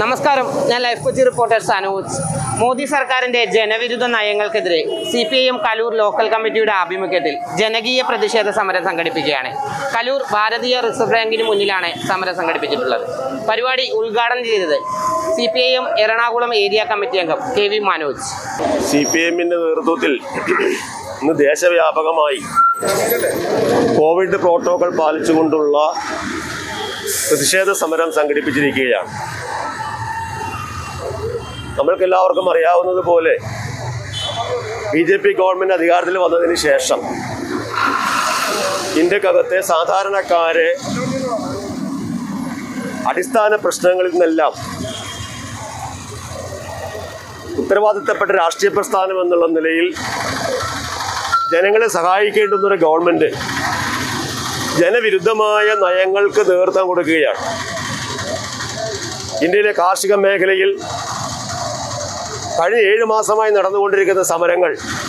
നമസ്കാരം ഞാൻ life Kochi reporter Sanoj Modi സർക്കാരിന്റെ ജനവിരുദ്ധ നയങ്ങൾക്കെതിരെ C P I M Kaloor local കമ്മിറ്റിയുടെ ആഭിമുഖ്യത്തിൽ ജനകീയ പ്രതിഷേധ സമരം സംഘടിപ്പിക്കുകയാണ് കലൂർ ഭാരതീയ റിസർവ് ബാങ്കിന് മുന്നിലാണ് സമരം സംഘടിപ്പിച്ചിട്ടുള്ളത് പരിപാടി ഉദ്ഘാടനം ചെയ്തത് C P I M Ernakulam area committee അംഗം K V Manoj C P എമ്മിന്റെ നേതൃത്വത്തിൽ ഇന്ന് ദേശവ്യാപകമായി കോവിഡ് പ്രോട്ടോകോൾ പാലിച്ചുകൊണ്ടുള്ള പ്രതിഷേധ സമരം സംഘടിപ്പിച്ചിരിക്കുകയാണ് നമ്മൾക്കെല്ലാവർക്കും അറിയാവുന്നത് പോലെ ബി ജെ പി ഗവൺമെൻറ് അധികാരത്തിൽ വന്നതിന് ശേഷം ഇന്ത്യക്കകത്തെ സാധാരണക്കാരെ അടിസ്ഥാന പ്രശ്നങ്ങളിൽ നിന്നെല്ലാം ഉത്തരവാദിത്തപ്പെട്ട രാഷ്ട്രീയ പ്രസ്ഥാനം എന്നുള്ള നിലയിൽ ജനങ്ങളെ സഹായിക്കേണ്ടുന്ന ഒരു ഗവൺമെൻറ് ജനവിരുദ്ധമായ നയങ്ങൾക്ക് നേതൃത്വം കൊടുക്കുകയാണ് ഇന്ത്യയിലെ കാർഷിക മേഖലയിൽ കഴിഞ്ഞ ഏഴ് മാസമായി നടന്നുകൊണ്ടിരിക്കുന്ന സമരങ്ങൾ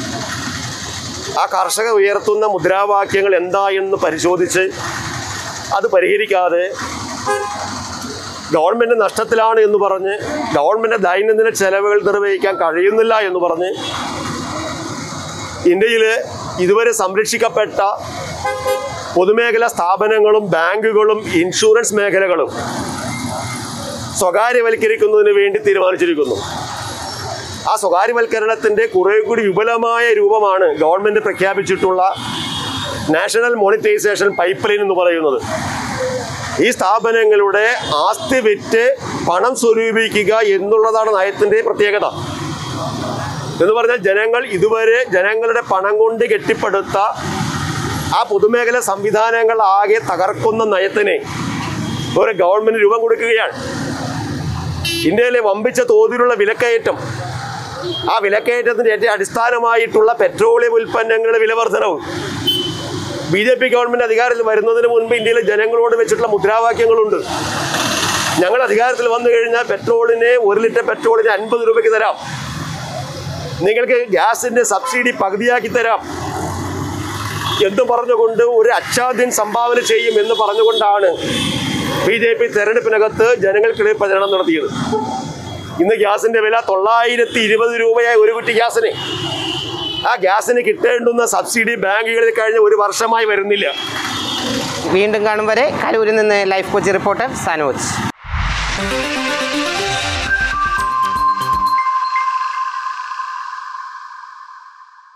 ആ കർഷകർ ഉയർത്തുന്ന മുദ്രാവാക്യങ്ങൾ എന്താ എന്ന് പരിശോധിച്ച് അത് പരിഹരിക്കാതെ ഗവൺമെൻറ് നഷ്ടത്തിലാണ് എന്ന് പറഞ്ഞ് ഗവൺമെൻറ് ദൈനംദിന ചെലവുകൾ നിർവഹിക്കാൻ കഴിയുന്നില്ല എന്ന് പറഞ്ഞ് ഇന്ത്യയിൽ ഇതുവരെ സംരക്ഷിക്കപ്പെട്ട പൊതുമേഖലാ സ്ഥാപനങ്ങളും ബാങ്കുകളും ഇൻഷുറൻസ് മേഖലകളും സ്വകാര്യവൽക്കരിക്കുന്നതിന് വേണ്ടി തീരുമാനിച്ചിരിക്കുന്നു ആ സ്വകാര്യവൽക്കരണത്തിൻ്റെ കുറേ കൂടി വിപുലമായ രൂപമാണ് ഗവൺമെൻറ് പ്രഖ്യാപിച്ചിട്ടുള്ള നാഷണൽ മോണിറ്റൈസേഷൻ പൈപ്പ് ലൈൻ എന്ന് പറയുന്നത് ഈ സ്ഥാപനങ്ങളുടെ ആസ്തി വിറ്റ് പണം സ്വരൂപിക്കുക എന്നുള്ളതാണ് നയത്തിൻ്റെ പ്രത്യേകത എന്ന് പറഞ്ഞാൽ ജനങ്ങൾ ഇതുവരെ ജനങ്ങളുടെ പണം കൊണ്ട് കെട്ടിപ്പടുത്ത ആ പൊതുമേഖല സംവിധാനങ്ങൾ ആകെ തകർക്കുന്ന നയത്തിന് ഒരു ഗവൺമെന്റ് രൂപം കൊടുക്കുകയാണ് ഇന്ത്യയിലെ വമ്പിച്ച തോതിലുള്ള വിലക്കയറ്റം ആ വിലക്കയറ്റത്തിന്റെ ഏറ്റവും അടിസ്ഥാനമായിട്ടുള്ള പെട്രോളിയം ഉൽപ്പന്നങ്ങളുടെ വില വർധനവും ബി ജെ പി ഗവൺമെന്റ് അധികാരത്തിൽ വരുന്നതിന് മുൻപ് ഇന്ത്യയിലെ ജനങ്ങളോട് വെച്ചിട്ടുള്ള മുദ്രാവാക്യങ്ങളുണ്ട് ഞങ്ങൾ അധികാരത്തിൽ വന്നു കഴിഞ്ഞാൽ പെട്രോളിന് ഒരു ലിറ്റർ പെട്രോളിന് അൻപത് രൂപയ്ക്ക് തരാം നിങ്ങൾക്ക് ഗ്യാസിന്റെ സബ്സിഡി പകുതിയാക്കി തരാം എന്ന് പറഞ്ഞുകൊണ്ട് ഒരു അച്ചാദ്യം സംഭാവന ചെയ്യും എന്ന് പറഞ്ഞുകൊണ്ടാണ് ബി ജെ പി തെരഞ്ഞെടുപ്പിനകത്ത് ജനങ്ങൾക്കിടയിൽ പ്രചരണം നടത്തിയത് ഇന്ന് ഗ്യാസിന്റെ വില തൊള്ളായിരത്തി ഇരുപത് രൂപയായി ഒരു കുറ്റി ഗ്യാസിന് ആ ഗ്യാസിന് കിട്ടേണ്ടുന്ന സബ്സിഡി ബാങ്കുകളിൽ കഴിഞ്ഞ ഒരു വർഷമായി വരുന്നില്ല വീണ്ടും കാണും വരെ കലൂരിൽ നിന്ന് ലൈഫ് കൊച്ചി റിപ്പോർട്ടർ സനോജ്